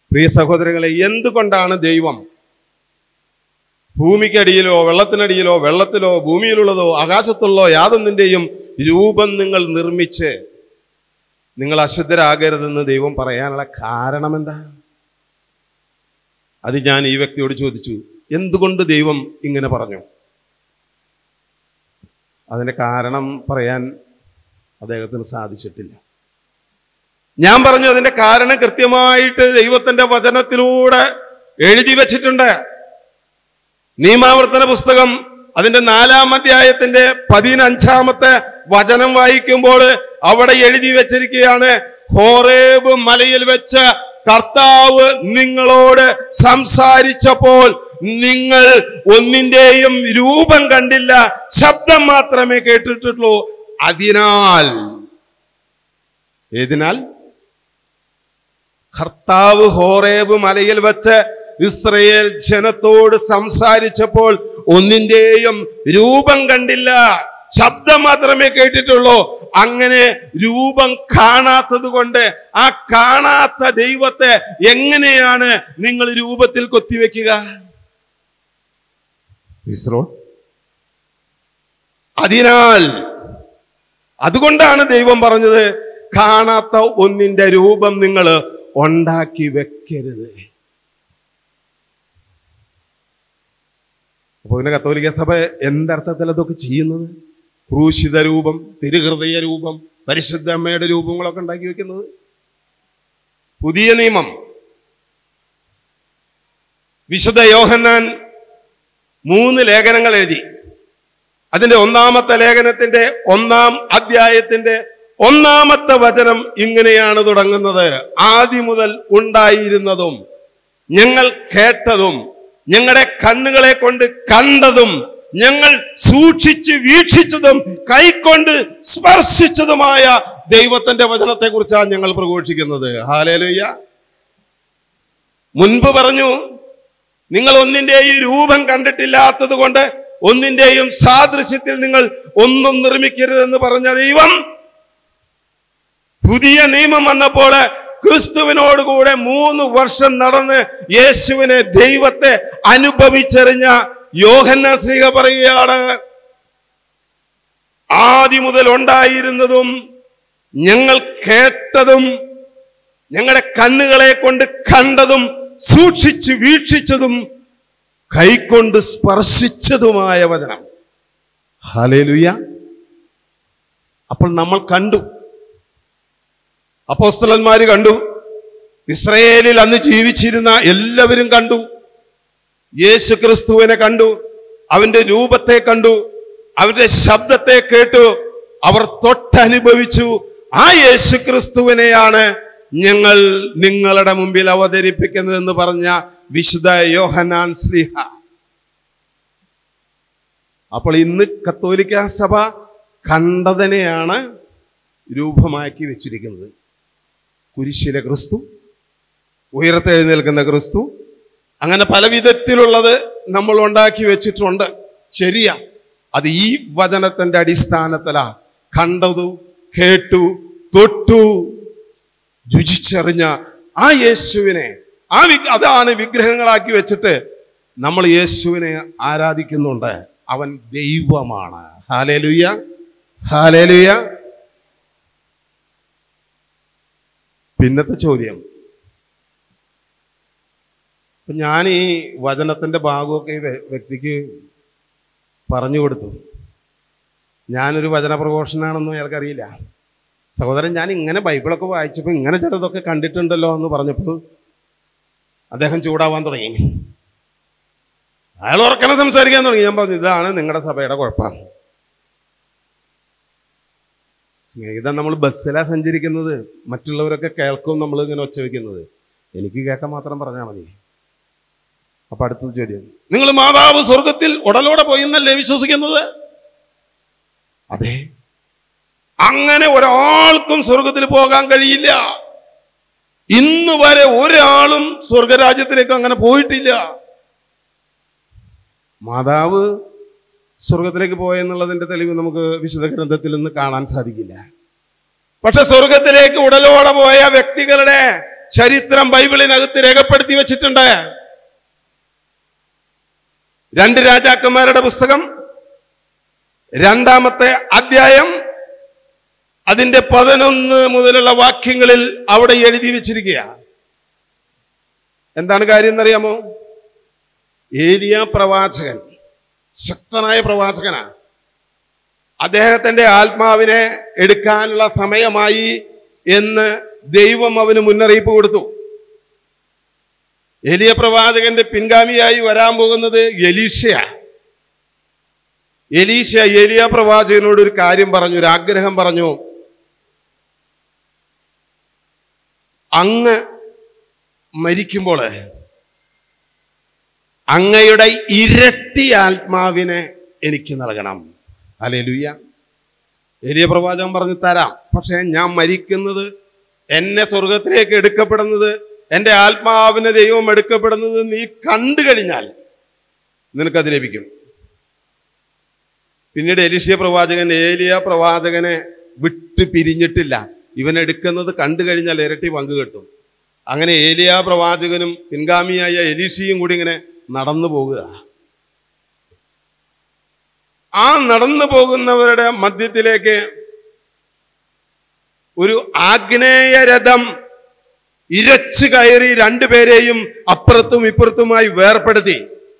പ്രിയ സഹോദരങ്ങളെ എന്തുകൊണ്ടാണ് ദൈവം ഭൂമിക്കടിയിലോ വെള്ളത്തിനടിയിലോ വെള്ളത്തിലോ ഭൂമിയിലുള്ളതോ ആകാശത്തുള്ളോ യാതൊന്നിന്റെയും രൂപം നിങ്ങൾ നിർമ്മിച്ച് നിങ്ങൾ അശുദ്ധരാകരുതെന്ന് ദൈവം പറയാനുള്ള കാരണം എന്താ അത് ഞാൻ ഈ വ്യക്തിയോട് ചോദിച്ചു എന്തുകൊണ്ട് ദൈവം ഇങ്ങനെ പറഞ്ഞു അതിന്റെ കാരണം പറയാൻ അദ്ദേഹത്തിന് സാധിച്ചിട്ടില്ല ഞാൻ പറഞ്ഞു അതിന്റെ കാരണം കൃത്യമായിട്ട് ദൈവത്തിന്റെ വചനത്തിലൂടെ എഴുതി വച്ചിട്ടുണ്ട് നിയമാവർത്തന പുസ്തകം അതിന്റെ നാലാം അധ്യായത്തിന്റെ പതിനഞ്ചാമത്തെ വചനം വായിക്കുമ്പോൾ അവിടെ എഴുതി വെച്ചിരിക്കുകയാണ് ഹോറേബ് മലയിൽ വെച്ച് കർത്താവ് നിങ്ങളോട് സംസാരിച്ചപ്പോൾ നിങ്ങൾ ഒന്നിന്റെയും രൂപം കണ്ടില്ല ശബ്ദം മാത്രമേ കേട്ടിട്ടുള്ളൂ അതിനാൽ ഏതിനാൽ കർത്താവ് ഹോറേബ് മലയിൽ വെച്ച് ഇസ്രയേൽ ജനത്തോട് സംസാരിച്ചപ്പോൾ ഒന്നിന്റെയും രൂപം കണ്ടില്ല ശബ്ദം മാത്രമേ കേട്ടിട്ടുള്ളൂ അങ്ങനെ രൂപം കാണാത്തത് കൊണ്ട് ആ കാണാത്ത ദൈവത്തെ എങ്ങനെയാണ് നിങ്ങൾ രൂപത്തിൽ കൊത്തിവെക്കുക ഇസ്രോ അതിനാൽ അതുകൊണ്ടാണ് ദൈവം പറഞ്ഞത് കാണാത്ത ഒന്നിന്റെ രൂപം നിങ്ങൾ ഉണ്ടാക്കി വെക്കരുത് അപ്പൊ പിന്നെ കത്തോലിക്ക സഭ എന്തർത്ഥത്തിൽ അതൊക്കെ ചെയ്യുന്നത് ക്രൂശിത രൂപം തിരുഹൃദയ രൂപം പരിശുദ്ധ അമ്മയുടെ രൂപങ്ങളൊക്കെ ഉണ്ടാക്കി വെക്കുന്നത് പുതിയ നിയമം വിശുദ്ധ യോഹന്നാൻ മൂന്ന് ലേഖനങ്ങൾ എഴുതി അതിന്റെ ഒന്നാമത്തെ ലേഖനത്തിന്റെ ഒന്നാം അധ്യായത്തിന്റെ ഒന്നാമത്തെ വചനം ഇങ്ങനെയാണ് തുടങ്ങുന്നത് ആദ്യം മുതൽ ഉണ്ടായിരുന്നതും ഞങ്ങൾ കേട്ടതും ഞങ്ങളുടെ കണ്ണുകളെ കൊണ്ട് കണ്ടതും ഞങ്ങൾ സൂക്ഷിച്ച് വീക്ഷിച്ചതും കൈക്കൊണ്ട് സ്പർശിച്ചതുമായ ദൈവത്തിന്റെ വചനത്തെ കുറിച്ചാണ് ഞങ്ങൾ പ്രഘോഷിക്കുന്നത് ഹാലേലുയ്യ മുൻപ് പറഞ്ഞു നിങ്ങൾ ഒന്നിന്റെയും രൂപം കണ്ടിട്ടില്ലാത്തത് കൊണ്ട് ഒന്നിന്റെയും സാദൃശ്യത്തിൽ നിങ്ങൾ ഒന്നും നിർമ്മിക്കരുതെന്ന് പറഞ്ഞ ദൈവം പുതിയ നിയമം വന്നപ്പോൾ ക്രിസ്തുവിനോടുകൂടെ മൂന്ന് വർഷം നടന്ന് യേശുവിനെ ദൈവത്തെ അനുഭവിച്ചറിഞ്ഞ യോഹന്ന ശ്രീക പറയുകയാണ് ആദ്യം മുതൽ ഉണ്ടായിരുന്നതും ഞങ്ങൾ കേട്ടതും ഞങ്ങളുടെ കണ്ണുകളെ കൊണ്ട് കണ്ടതും സൂക്ഷിച്ച് വീക്ഷിച്ചതും കൈകൊണ്ട് സ്പർശിച്ചതുമായ വചനം ഹലേലുയ അപ്പോൾ നമ്മൾ കണ്ടു അപ്പോസ്തലന്മാര് കണ്ടു ഇസ്രയേലിൽ അന്ന് ജീവിച്ചിരുന്ന എല്ലാവരും കണ്ടു യേശു ക്രിസ്തുവിനെ കണ്ടു അവന്റെ രൂപത്തെ കണ്ടു അവന്റെ ശബ്ദത്തെ കേട്ടു അവർ തൊട്ടനുഭവിച്ചു ആ യേശു ക്രിസ്തുവിനെയാണ് ഞങ്ങൾ നിങ്ങളുടെ മുമ്പിൽ അവതരിപ്പിക്കുന്നതെന്ന് പറഞ്ഞ വിശുദ്ധ യോഹനാൻ സ്ലിഹ അപ്പോൾ ഇന്ന് കത്തോലിക്ക സഭ കണ്ടതിനെയാണ് രൂപമാക്കി വെച്ചിരിക്കുന്നത് കുരിശിലെ ക്രിസ്തു ഉയർത്തെഴുന്നേൽക്കുന്ന ക്രിസ്തു അങ്ങനെ പല വിധത്തിലുള്ളത് നമ്മൾ ഉണ്ടാക്കി വെച്ചിട്ടുണ്ട് ശരിയാ അത് ഈ വചനത്തിന്റെ അടിസ്ഥാനത്തിലാ കണ്ടതു കേട്ടു തൊട്ടു രുചിച്ചറിഞ്ഞ ആ യേശുവിനെ ആ വി അതാണ് വിഗ്രഹങ്ങളാക്കി വെച്ചിട്ട് നമ്മൾ യേശുവിനെ ആരാധിക്കുന്നുണ്ട് അവൻ ദൈവമാണ് ഹാലേലുയ്യ ഹാലേലുയ്യ പിന്നത്തെ ചോദ്യം അപ്പൊ ഞാൻ ഈ വചനത്തിന്റെ ഭാഗമൊക്കെ ഈ വ്യ- വ്യക്തിക്ക് പറഞ്ഞു കൊടുത്തു ഞാനൊരു വചന പ്രഘോഷനാണെന്നും അയാൾക്കറിയില്ല സഹോദരൻ ഞാൻ ഇങ്ങനെ ബൈബിളൊക്കെ വായിച്ചപ്പോൾ ഇങ്ങനെ ചിലതൊക്കെ കണ്ടിട്ടുണ്ടല്ലോ എന്ന് പറഞ്ഞപ്പോൾ അദ്ദേഹം ചൂടാവാൻ തുടങ്ങി അയാൾ ഉറക്കനെ സംസാരിക്കാൻ തുടങ്ങി ഞാൻ പറഞ്ഞു ഇതാണ് നിങ്ങളുടെ സഭയുടെ കുഴപ്പം സ്നേഹിതൻ നമ്മൾ ബസ്സിലാ സഞ്ചരിക്കുന്നത് മറ്റുള്ളവരൊക്കെ കേൾക്കും നമ്മൾ ഇങ്ങനെ ഒച്ച വെക്കുന്നത് എനിക്ക് കേൾക്കാൻ മാത്രം പറഞ്ഞാൽ മതി അപ്പൊ അടുത്ത ചോദ്യം നിങ്ങൾ മാതാവ് സ്വർഗത്തിൽ ഉടലോടെ പോയി എന്നല്ലേ വിശ്വസിക്കുന്നത് അതെ അങ്ങനെ ഒരാൾക്കും സ്വർഗത്തിൽ പോകാൻ കഴിയില്ല ഇന്ന് വരെ ഒരാളും സ്വർഗരാജ്യത്തിലേക്ക് അങ്ങനെ പോയിട്ടില്ല മാതാവ് സ്വർഗത്തിലേക്ക് പോയെന്നുള്ളതിന്റെ തെളിവ് നമുക്ക് വിശുദ്ധ ഗ്രന്ഥത്തിൽ നിന്ന് കാണാൻ സാധിക്കില്ല പക്ഷെ സ്വർഗത്തിലേക്ക് ഉടലോടെ പോയ വ്യക്തികളുടെ ചരിത്രം ബൈബിളിനകത്ത് രേഖപ്പെടുത്തി വെച്ചിട്ടുണ്ട് രണ്ട് രാജാക്കന്മാരുടെ പുസ്തകം രണ്ടാമത്തെ അധ്യായം അതിന്റെ പതിനൊന്ന് മുതലുള്ള വാക്യങ്ങളിൽ അവിടെ എഴുതി വെച്ചിരിക്കുക എന്താണ് കാര്യം എന്നറിയാമോ ഏലിയ പ്രവാചകൻ ശക്തനായ പ്രവാചകനാണ് അദ്ദേഹത്തിന്റെ ആത്മാവിനെ എടുക്കാനുള്ള സമയമായി എന്ന് ദൈവം അവന് മുന്നറിയിപ്പ് കൊടുത്തു എലിയ പ്രവാചകന്റെ പിൻഗാമിയായി വരാൻ പോകുന്നത് എലീഷയാണ് എലീഷ എലിയ പ്രവാചകനോട് ഒരു കാര്യം പറഞ്ഞു ഒരു ആഗ്രഹം പറഞ്ഞു അങ്ങ് മരിക്കുമ്പോൾ അങ്ങയുടെ ഇരട്ടി ആത്മാവിനെ എനിക്ക് നൽകണം അല്ലേ ലുയ്യ എലിയ പ്രവാചകൻ പറഞ്ഞു തരാം പക്ഷെ ഞാൻ മരിക്കുന്നത് എന്നെ സ്വർഗത്തിലേക്ക് എടുക്കപ്പെടുന്നത് എൻ്റെ ആത്മാവിനെ ദൈവം എടുക്കപ്പെടുന്നത് നീ കണ്ടു കഴിഞ്ഞാൽ നിനക്കത് ലഭിക്കും പിന്നീട് എലിഷ്യ പ്രവാചകൻ ഏലിയ പ്രവാചകനെ വിട്ട് പിരിഞ്ഞിട്ടില്ല ഇവൻ എടുക്കുന്നത് കണ്ടു കഴിഞ്ഞാൽ ഇരട്ടി പങ്ക് കിട്ടും അങ്ങനെ ഏലിയ പ്രവാചകനും പിൻഗാമിയായ എലീഷയും കൂടി ഇങ്ങനെ നടന്നു പോകുക ആ നടന്നു പോകുന്നവരുടെ മധ്യത്തിലേക്ക് ഒരു ആഗ്നേയ രഥം ഇരച്ചു കയറി രണ്ടുപേരെയും അപ്പുറത്തും ഇപ്പുറത്തുമായി വേർപ്പെടുത്തി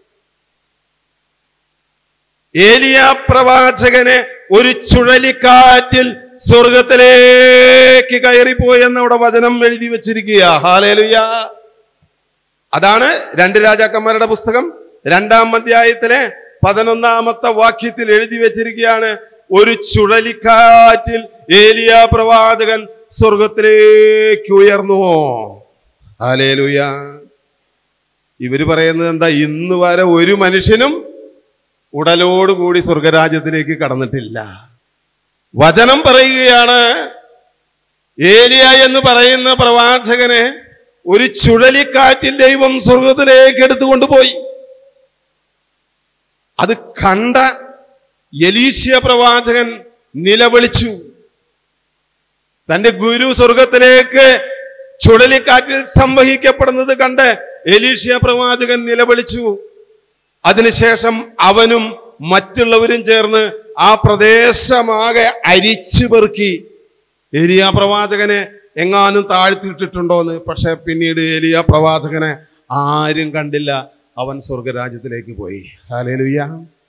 ഏലിയ പ്രവാചകനെ ഒരു ചുഴലിക്കാറ്റിൽ സ്വർഗത്തിലേക്ക് കയറിപ്പോയി എന്ന് അവിടെ വചനം എഴുതി വെച്ചിരിക്കുക ഹാലേലുയ അതാണ് രണ്ട് രാജാക്കന്മാരുടെ പുസ്തകം രണ്ടാം അധ്യായത്തിലെ പതിനൊന്നാമത്തെ വാക്യത്തിൽ എഴുതി വെച്ചിരിക്കുകയാണ് ഒരു ചുഴലിക്കാറ്റിൽ ഏലിയ പ്രവാചകൻ സ്വർഗത്തിലേക്ക് ഉയർന്നു ഹാലേലുയ ഇവര് പറയുന്നത് എന്താ ഇന്ന് വരെ ഒരു മനുഷ്യനും ഉടലോടുകൂടി സ്വർഗരാജ്യത്തിലേക്ക് കടന്നിട്ടില്ല വചനം പറയുകയാണ് ഏലിയ എന്ന് പറയുന്ന പ്രവാചകനെ ഒരു ചുഴലിക്കാറ്റിൽ ദൈവം സ്വർഗത്തിലേക്ക് എടുത്തുകൊണ്ടുപോയി അത് കണ്ട എലീഷ്യ പ്രവാചകൻ നിലവിളിച്ചു തന്റെ ഗുരു സ്വർഗത്തിലേക്ക് ചുഴലിക്കാറ്റിൽ സംവഹിക്കപ്പെടുന്നത് കണ്ട് എലീഷ്യ പ്രവാചകൻ നിലവിളിച്ചു അതിനുശേഷം അവനും മറ്റുള്ളവരും ചേർന്ന് ആ പ്രദേശമാകെ അരിച്ചു പെറുക്കി ഏലിയ പ്രവാചകനെ എങ്ങാനും താഴ്ത്തിയിട്ടിട്ടുണ്ടോന്ന് പക്ഷെ പിന്നീട് ഏലിയ പ്രവാചകനെ ആരും കണ്ടില്ല അവൻ സ്വർഗരാജ്യത്തിലേക്ക് പോയി ഹാലേലുയ്യ